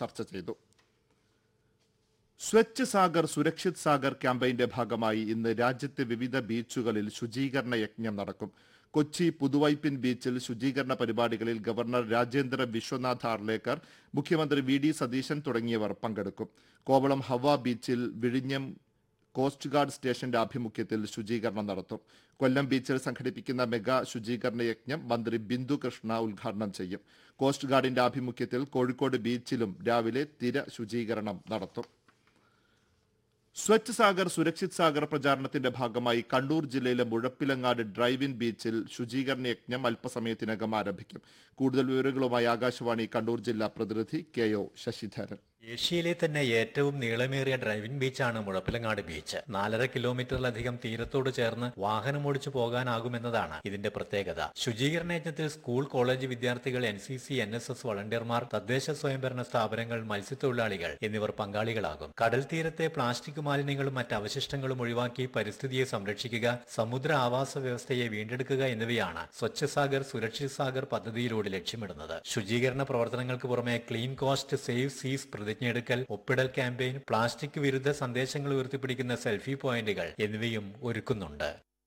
ചർച്ച ചെയ്തു സ്വച്ഛ് സാഗർ സുരക്ഷിത് സാഗർ ക്യാമ്പയിന്റെ ഭാഗമായി ഇന്ന് രാജ്യത്തെ വിവിധ ബീച്ചുകളിൽ ശുചീകരണ യജ്ഞം നടക്കും കൊച്ചി പുതുവൈപ്പിൻ ബീച്ചിൽ ശുചീകരണ പരിപാടികളിൽ ഗവർണർ രാജേന്ദ്ര വിശ്വനാഥ് ആർലേക്കർ മുഖ്യമന്ത്രി വി ഡി സതീശൻ തുടങ്ങിയവർ പങ്കെടുക്കും കോവളം ഹവ ബീച്ചിൽ വിഴിഞ്ഞം കോസ്റ്റ് ഗാർഡ് സ്റ്റേഷന്റെ ആഭിമുഖ്യത്തിൽ ശുചീകരണം നടത്തും കൊല്ലം ബീച്ചിൽ സംഘടിപ്പിക്കുന്ന മെഗാ ശുചീകരണ യജ്ഞം മന്ത്രി ബിന്ദു കൃഷ്ണ ഉദ്ഘാടനം ചെയ്യും കോസ്റ്റ് ഗാർഡിന്റെ ആഭിമുഖ്യത്തിൽ കോഴിക്കോട് ബീച്ചിലും രാവിലെ തിര ശുചീകരണം നടത്തും സ്വച്ഛ് സാഗർ സുരക്ഷിത് സാഗർ പ്രചാരണത്തിന്റെ ഭാഗമായി കണ്ണൂർ ജില്ലയിലെ മുഴപ്പിലങ്ങാട് ഡ്രൈവ് ഇൻ ബീച്ചിൽ ശുചീകരണ യജ്ഞം അല്പസമയത്തിനകം ആരംഭിക്കും കൂടുതൽ വിവരങ്ങളുമായി ആകാശവാണി കണ്ണൂർ ജില്ലാ പ്രതിനിധി കെ ഒ ശശിധരൻ ഏഷ്യയിലെ തന്നെ ഏറ്റവും നീളമേറിയ ഡ്രൈവിംഗ് ബീച്ചാണ് മുഴപ്പിലങ്ങാട് ബീച്ച് നാലര കിലോമീറ്ററിലധികം തീരത്തോട് ചേർന്ന് വാഹനമോടിച്ചു പോകാനാകുമെന്നതാണ് ഇതിന്റെ പ്രത്യേകത ശുചീകരണ യജ്ഞത്തിൽ സ്കൂൾ കോളേജ് വിദ്യാർത്ഥികൾ N C C N S S വളണ്ടിയർമാർ തദ്ദേശ സ്വയംഭരണ സ്ഥാപനങ്ങൾ മത്സ്യത്തൊഴിലാളികൾ എന്നിവർ പങ്കാളികളാകും കടൽ തീരത്തെ പ്ലാസ്റ്റിക് മാലിന്യങ്ങളും മറ്റ് അവശിഷ്ടങ്ങളും ഒഴിവാക്കി പരിസ്ഥിതിയെ സംരക്ഷിക്കുക സമുദ്ര ആവാസ വ്യവസ്ഥയെ വീണ്ടെടുക്കുക എന്നിവയാണ് സ്വച്ഛ സാഗർ സുരക്ഷിത് സാഗർ പദ്ധതിയിലൂടെ ലക്ഷ്യമിടുന്നത് ശുചീകരണ പ്രവർത്തനങ്ങൾക്ക് പുറമെ ക്ലീൻ കോസ്റ്റ് സേവ് സീസ് പ്രതിജ്ഞയെടുക്കൽ ഒപ്പിടൽ ക്യാമ്പയിൻ പ്ലാസ്റ്റിക് വിരുദ്ധ സന്ദേശങ്ങൾ ഉയർത്തിപ്പിടിക്കുന്ന സെൽഫി പോയിന്റുകൾ എന്നിവയും ഒരുക്കുന്നുണ്ട്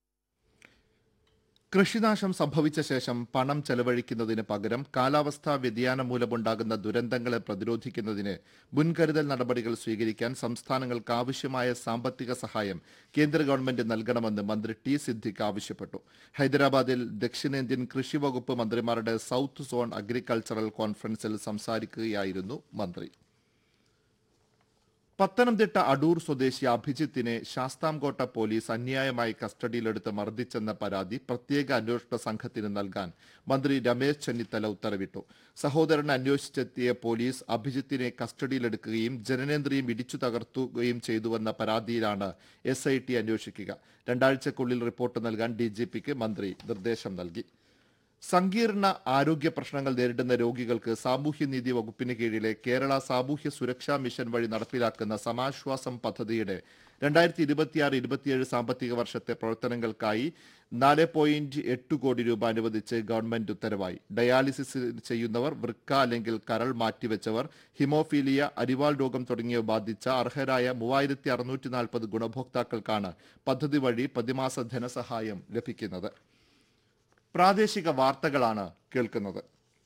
കൃഷിനാശം സംഭവിച്ച ശേഷം പണം ചെലവഴിക്കുന്നതിന് പകരം കാലാവസ്ഥാ വ്യതിയാനം മൂലമുണ്ടാകുന്ന ദുരന്തങ്ങളെ പ്രതിരോധിക്കുന്നതിന് മുൻകരുതൽ നടപടികൾ സ്വീകരിക്കാൻ സംസ്ഥാനങ്ങൾക്ക് ആവശ്യമായ സാമ്പത്തിക സഹായം കേന്ദ്ര ഗവൺമെന്റ് നൽകണമെന്ന് മന്ത്രി ടി സിദ്ദിഖ് ആവശ്യപ്പെട്ടു ഹൈദരാബാദിൽ ദക്ഷിണേന്ത്യൻ കൃഷി വകുപ്പ് മന്ത്രിമാരുടെ സൌത്ത് സോൺ അഗ്രികൾച്ചറൽ കോൺഫറൻസിൽ സംസാരിക്കുകയായിരുന്നു മന്ത്രി പത്തനംതിട്ട അടൂർ സ്വദേശി അഭിജിത്തിനെ ശാസ്താംകോട്ട പോലീസ് അന്യായമായി കസ്റ്റഡിയിലെടുത്ത് മർദ്ദിച്ചെന്ന പരാതി പ്രത്യേക അന്വേഷണ സംഘത്തിന് നൽകാൻ മന്ത്രി രമേശ് ചെന്നിത്തല ഉത്തരവിട്ടു സഹോദരനെ അന്വേഷിച്ചെത്തിയ പോലീസ് അഭിജിത്തിനെ കസ്റ്റഡിയിലെടുക്കുകയും ജനനേന്ദ്രിയം ഇടിച്ചു തകർത്തുകയും ചെയ്തുവെന്ന പരാതിയിലാണ് എസ് ഐ ടി അന്വേഷിക്കുക രണ്ടാഴ്ചക്കുള്ളിൽ റിപ്പോർട്ട് നൽകാൻ ഡിജിപിക്ക് മന്ത്രി നിർദ്ദേശം നൽകി സങ്കീർണ ആരോഗ്യ പ്രശ്നങ്ങൾ നേരിടുന്ന രോഗികൾക്ക് സാമൂഹ്യനീതി വകുപ്പിന് കീഴിലെ കേരള സാമൂഹ്യ സുരക്ഷാ മിഷൻ വഴി നടപ്പിലാക്കുന്ന സമാശ്വാസം പദ്ധതിയുടെ രണ്ടായിരത്തി ഇരുപത്തിയാറ് ഇരുപത്തിയേഴ് സാമ്പത്തിക വർഷത്തെ പ്രവർത്തനങ്ങൾക്കായി നാല് പോയിന്റ് എട്ട് കോടി രൂപ അനുവദിച്ച് ഗവൺമെന്റ് ഉത്തരവായി ഡയാലിസിസ് ചെയ്യുന്നവർ വൃക്ക അല്ലെങ്കിൽ കരൾ മാറ്റിവെച്ചവർ ഹിമോഫീലിയ അരിവാൾ രോഗം തുടങ്ങിയവ ബാധിച്ച അർഹരായ മൂവായിരത്തി അറുന്നൂറ്റി നാൽപ്പത് ഗുണഭോക്താക്കൾക്കാണ് പദ്ധതി വഴി പ്രതിമാസ ധനസഹായം ലഭിക്കുന്നത് പ്രാദേശിക വാർത്തകളാണ് കേൾക്കുന്നത്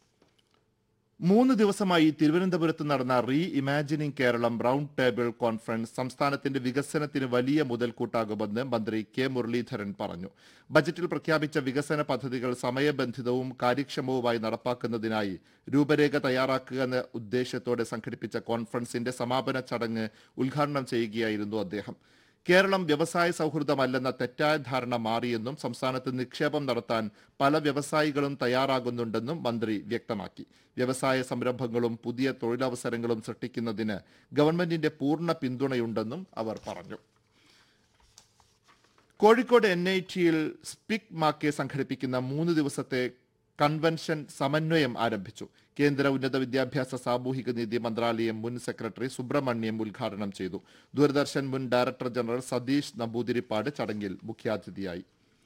മൂന്ന് ദിവസമായി തിരുവനന്തപുരത്ത് നടന്ന reimagining Keralam round table conference സംസ്ഥാനത്തിന്റെ വികസനത്തിന് വലിയ മുതൽക്കൂട്ടാകുമെന്ന് മന്ത്രി കെ മുരളീധരൻ പറഞ്ഞു ബജറ്റിൽ പ്രഖ്യാപിച്ച വികസന പദ്ധതികൾ സമയബന്ധിതവും കാര്യക്ഷമവുമായി നടപ്പാക്കുന്നതിനായി രൂപരേഖ തയ്യാറാക്കുക എന്ന ഉദ്ദേശത്തോടെ സംഘടിപ്പിച്ച കോൺഫറൻസിന്റെ സമാപന ചടങ്ങ് ഉദ്ഘാടനം ചെയ്യുകയായിരുന്നു അദ്ദേഹം കേരളം വ്യവസായ സൗഹൃദമല്ലെന്ന തെറ്റായ ധാരണ മാറിയെന്നും സംസ്ഥാനത്ത് നിക്ഷേപം നടത്താൻ പല വ്യവസായികളും തയ്യാറാകുന്നുണ്ടെന്നും മന്ത്രി വ്യക്തമാക്കി വ്യവസായ സംരംഭങ്ങളും പുതിയ തൊഴിലവസരങ്ങളും സൃഷ്ടിക്കുന്നതിന് ഗവൺമെന്റിന്റെ പൂർണ്ണ പിന്തുണയുണ്ടെന്നും അവർ പറഞ്ഞു കോഴിക്കോട് എൻ ഐ ടിയിൽ സ്പിക് മാക്കെ സംഘടിപ്പിക്കുന്ന മൂന്ന് ദിവസത്തെ കൺവെൻഷൻ സമന്വയം ആരംഭിച്ചു കേന്ദ്ര ഉന്നത വിദ്യാഭ്യാസ സാമൂഹിക നീതി മന്ത്രാലയം മുൻ സെക്രട്ടറി സുബ്രഹ്മണ്യം ഉദ്ഘാടനം ചെയ്തു ദൂരദർശൻ മുൻ ഡയറക്ടർ ജനറൽ സതീഷ് നമ്പൂതിരിപ്പാട് ചടങ്ങിൽ മുഖ്യാതിഥിയായി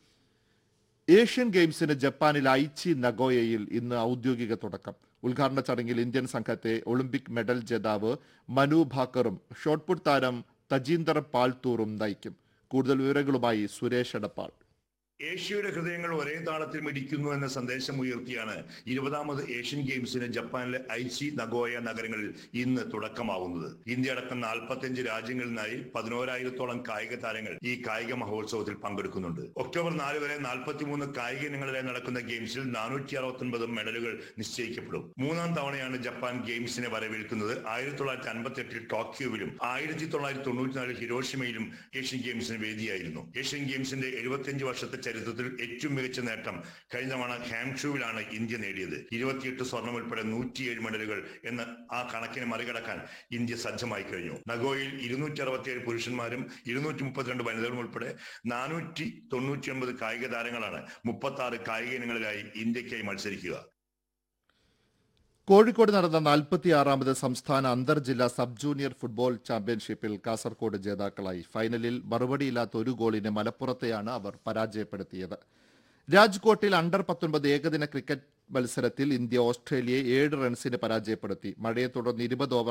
ഏഷ്യൻ ഗെയിംസിന് ജപ്പാനിൽ ഐച്ചി നഗോയയിൽ ഇന്ന് ഔദ്യോഗിക തുടക്കം ഉദ്ഘാടന ചടങ്ങിൽ ഇന്ത്യൻ സംഘത്തെ ഒളിമ്പിക് മെഡൽ ജേതാവ് മനു ഭാക്കറും ഷോട്ട്പുട്ട് താരം തജീന്ദർ പാൽത്തൂറും നയിക്കും കൂടുതൽ വിവരങ്ങളുമായി സുരേഷ് എടപ്പാൾ ഏഷ്യയുടെ ഹൃദയങ്ങൾ ഒരേ താളത്തിൽ മിടിക്കുന്നു എന്ന സന്ദേശം ഉയർത്തിയാണ് ഇരുപതാമത് ഏഷ്യൻ ഗെയിംസിന് ജപ്പാനിലെ ഐച്ചി നഗോയ നഗരങ്ങളിൽ ഇന്ന് തുടക്കമാവുന്നത് ഇന്ത്യ അടക്കം നാൽപ്പത്തിയഞ്ച് രാജ്യങ്ങളിൽ നിന്നായി പതിനോരായിരത്തോളം കായിക താരങ്ങൾ ഈ കായിക മഹോത്സവത്തിൽ പങ്കെടുക്കുന്നുണ്ട് ഒക്ടോബർ നാല് വരെ നാൽപ്പത്തിമൂന്ന് കായിക ഇനങ്ങളിലായി നടക്കുന്ന ഗെയിംസിൽ നാനൂറ്റി അറുപത്തൊൻപത് മെഡലുകൾ നിശ്ചയിക്കപ്പെടും മൂന്നാം തവണയാണ് ജപ്പാൻ ഗെയിംസിനെ വരവേൽക്കുന്നത് ആയിരത്തി തൊള്ളായിരത്തി അൻപത്തി എട്ടിൽ ടോക്കിയോവിലും ആയിരത്തി തൊള്ളായിരത്തി തൊണ്ണൂറ്റിനാലിൽ ഹിരോഷിമയിലും ഏഷ്യൻ ഗെയിംസിന് വേദിയായിരുന്നു ഏഷ്യൻ ഗെയിംസിന്റെ എഴുപത്തിയഞ്ച് വർഷത്തെ ചരിത്രത്തിൽ ഏറ്റവും മികച്ച നേട്ടം കഴിഞ്ഞ തവണ ഹാംഷുവിലാണ് ഇന്ത്യ നേടിയത് ഇരുപത്തിയെട്ട് സ്വർണം ഉൾപ്പെടെ നൂറ്റിയേഴ് മെഡലുകൾ എന്ന ആ കണക്കിനെ മറികടക്കാൻ ഇന്ത്യ സജ്ജമായി കഴിഞ്ഞു നഗോയിൽ ഇരുന്നൂറ്റി അറുപത്തിയേഴ് പുരുഷന്മാരും ഇരുന്നൂറ്റി മുപ്പത്തിരണ്ട് വനിതകളും ഉൾപ്പെടെ നാനൂറ്റി തൊണ്ണൂറ്റി ഒമ്പത് കായിക താരങ്ങളാണ് മുപ്പത്തി ആറ് കായിക ഇനങ്ങളിലായി ഇന്ത്യക്കായി മത്സരിക്കുക കോഴിക്കോട് നടന്ന നാൽപ്പത്തിയാറാമത് സംസ്ഥാന അന്തർ ജില്ലാ സബ് ജൂനിയർ ഫുട്ബോൾ ചാമ്പ്യൻഷിപ്പിൽ കാസർകോട് ജേതാക്കളായി ഫൈനലിൽ മറുപടിയില്ലാത്ത ഒരു ഗോളിന് മലപ്പുറത്തെയാണ് അവർ പരാജയപ്പെടുത്തിയത് രാജ്കോട്ടിൽ അണ്ടർ പത്തൊൻപത് ഏകദിന ക്രിക്കറ്റ് മത്സരത്തിൽ ഇന്ത്യ ഓസ്ട്രേലിയയെ ഏഴ് റൺസിന് പരാജയപ്പെടുത്തി മഴയെ തുടർന്ന് ഇരുപത് ഓവർ